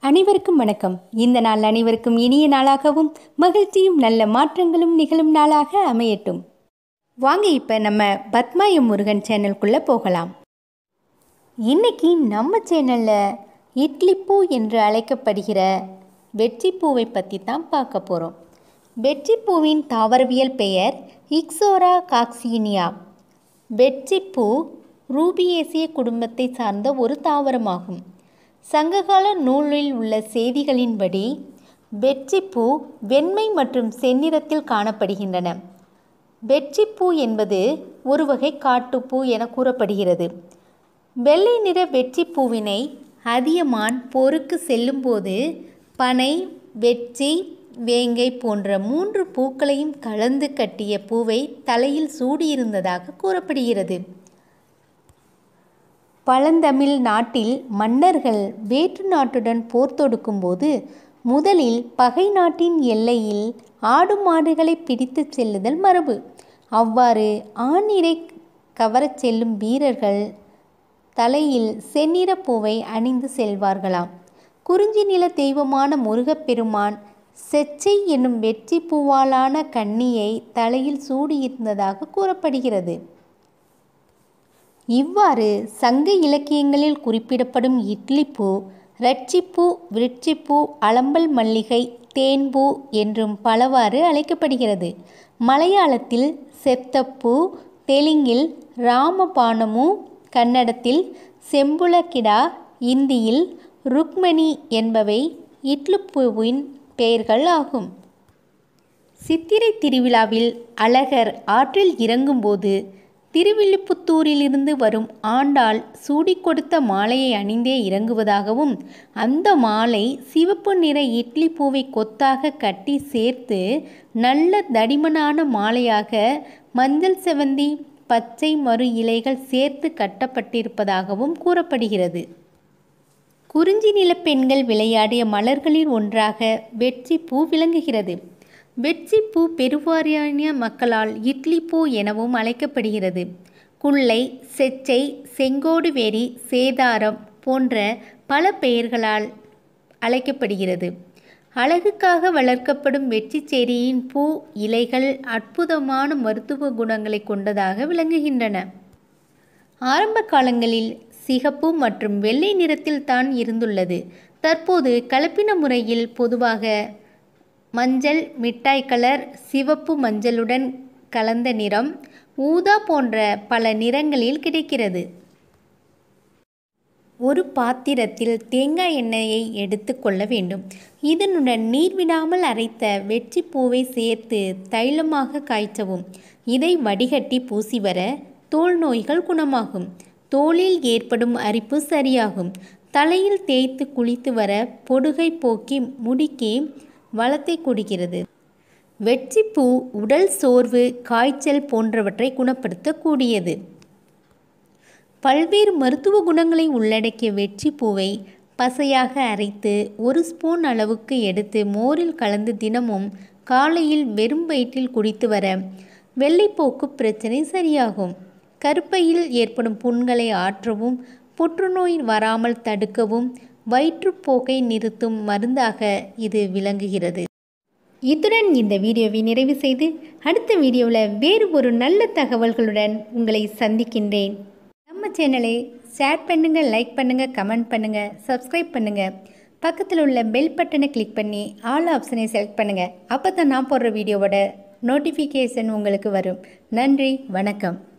அனைவருக்கும் வணக்கம் இந்த நாள் அனைவருக்கும் இனிய நாளாகவும் மகிழ்ச்சியும் நல்ல மாற்றங்களும் நிகழும் நாளாக அமையட்டும் வாங்க இப்போ நம்ம பத்மாயம் முருகன் சேனலுக்குள்ளே போகலாம் இன்னைக்கு நம்ம சேனலில் இட்லிப்பூ என்று அழைக்கப்படுகிற வெற்றிப்பூவை பற்றி தான் பார்க்க போகிறோம் வெற்றிப்பூவின் தாவரவியல் பெயர் இக்ஸோரா காக்சீனியா வெற்றிப்பூ ரூபியேசிய குடும்பத்தை சார்ந்த ஒரு தாவரமாகும் சங்ககால நூலில் உள்ள செய்திகளின்படி வெற்றிப்பூ வெண்மை மற்றும் செந்நிறத்தில் காணப்படுகின்றன வெற்றிப்பூ என்பது ஒரு வகை காட்டுப்பூ என கூறப்படுகிறது வெள்ளை நிற வெற்றிப்பூவினை அதியமான் போருக்கு செல்லும்போது பனை வெற்றி வேங்கை போன்ற மூன்று பூக்களையும் கலந்து கட்டிய பூவை தலையில் சூடியிருந்ததாக கூறப்படுகிறது பழந்தமிழ் நாட்டில் மன்னர்கள் வேற்று நாட்டுடன் போர் தொடுக்கும்போது முதலில் பகை நாட்டின் எல்லையில் ஆடு மாடுகளை பிடித்து செல்லுதல் மரபு அவ்வாறு ஆணிரை கவரச் செல்லும் வீரர்கள் தலையில் செந்நிற பூவை அணிந்து செல்வார்களாம் குறிஞ்சி நில தெய்வமான முருகப்பெருமான் செச்சை என்னும் வெற்றி பூவாலான கன்னியை தலையில் சூடியிருந்ததாக கூறப்படுகிறது இவ்வாறு சங்க இலக்கியங்களில் குறிப்பிடப்படும் இட்லிப்பூ இரட்சிப்பூ விருட்சிப்பூ அலம்பல் மல்லிகை தேன்பூ என்றும் பலவாறு அழைக்கப்படுகிறது மலையாளத்தில் செத்தப்பூ தெலுங்கில் ராமபானமு கன்னடத்தில் செம்புலக்கிடா இந்தியில் ருக்மணி என்பவை இட்லிப்பூவின் பெயர்கள் ஆகும் சித்திரை திருவிழாவில் அழகர் ஆற்றில் இறங்கும்போது திருவில்லிபுத்தூரிலிருந்து வரும் ஆண்டாள் சூடிக் கொடுத்த மாலையை அணிந்தே இறங்குவதாகவும் அந்த மாலை சிவப்பு நிற இட்லி பூவை கொத்தாக கட்டி சேர்த்து நல்ல தடிமனான மாலையாக மஞ்சள் செவந்தி பச்சை மறு இலைகள் சேர்த்து கட்டப்பட்டிருப்பதாகவும் கூறப்படுகிறது குறிஞ்சி நில பெண்கள் விளையாடிய மலர்களில் ஒன்றாக வெற்றி பூ விளங்குகிறது வெற்றி பூ பெருவாரியான மக்களால் இட்லி பூ எனவும் அழைக்கப்படுகிறது குள்ளை செச்சை செங்கோடுவேரி சேதாரம் போன்ற பல பெயர்களால் அழைக்கப்படுகிறது அழகுக்காக வளர்க்கப்படும் வெற்றிச்சேரியின் பூ இலைகள் அற்புதமான மருத்துவ குணங்களை கொண்டதாக விளங்குகின்றன ஆரம்ப காலங்களில் சிகப்பு மற்றும் வெள்ளை நிறத்தில் தான் இருந்துள்ளது தற்போது கலப்பின முறையில் பொதுவாக மஞ்சள் மிட்டாய் கலர் சிவப்பு மஞ்சளுடன் கலந்த நிறம் ஊதா போன்ற பல நிறங்களில் கிடைக்கிறது ஒரு பாத்திரத்தில் தேங்காய் எண்ணெயை எடுத்து கொள்ள வேண்டும் இதனுடன் நீர் விடாமல் அரைத்த வெற்றி பூவை சேர்த்து தைலமாக காய்ச்சவும் இதை வடிகட்டி பூசி வர தோல் நோய்கள் குணமாகும் தோலில் ஏற்படும் அரிப்பு சரியாகும் தலையில் தேய்த்து குளித்து வர பொடுகை போக்கி முடிக்கி வளத்தை கொடுக்கிறது வெற்றிப்பூ உடல் சோர்வு காய்ச்சல் போன்றவற்றை குணப்படுத்தக்கூடியது பல்வேறு மருத்துவ குணங்களை உள்ளடக்கிய வெற்றி பூவை பசையாக அரைத்து ஒரு ஸ்பூன் அளவுக்கு எடுத்து மோரில் கலந்து தினமும் காலையில் வெறும் வயிற்றில் குடித்து வர வெள்ளைப்போக்கு பிரச்சனை சரியாகும் கருப்பையில் ஏற்படும் புண்களை ஆற்றவும் புற்றுநோய் வராமல் தடுக்கவும் வயிற்றுப்போக்கை நிறுத்தும் மருந்தாக இது விளங்குகிறது இத்துடன் இந்த வீடியோவை நிறைவு செய்து அடுத்த வீடியோவில் வேறு ஒரு நல்ல தகவல்களுடன் உங்களை சந்திக்கின்றேன் நம்ம சேனலை ஷேர் பண்ணுங்கள் லைக் பண்ணுங்கள் கமெண்ட் பண்ணுங்கள் சப்ஸ்கிரைப் பண்ணுங்கள் பக்கத்தில் உள்ள பெல் பட்டனை கிளிக் பண்ணி ஆல் ஆப்ஷனை செலக்ட் பண்ணுங்கள் அப்போ தான் நான் போடுற வீடியோவோட நோட்டிஃபிகேஷன் உங்களுக்கு வரும் நன்றி வணக்கம்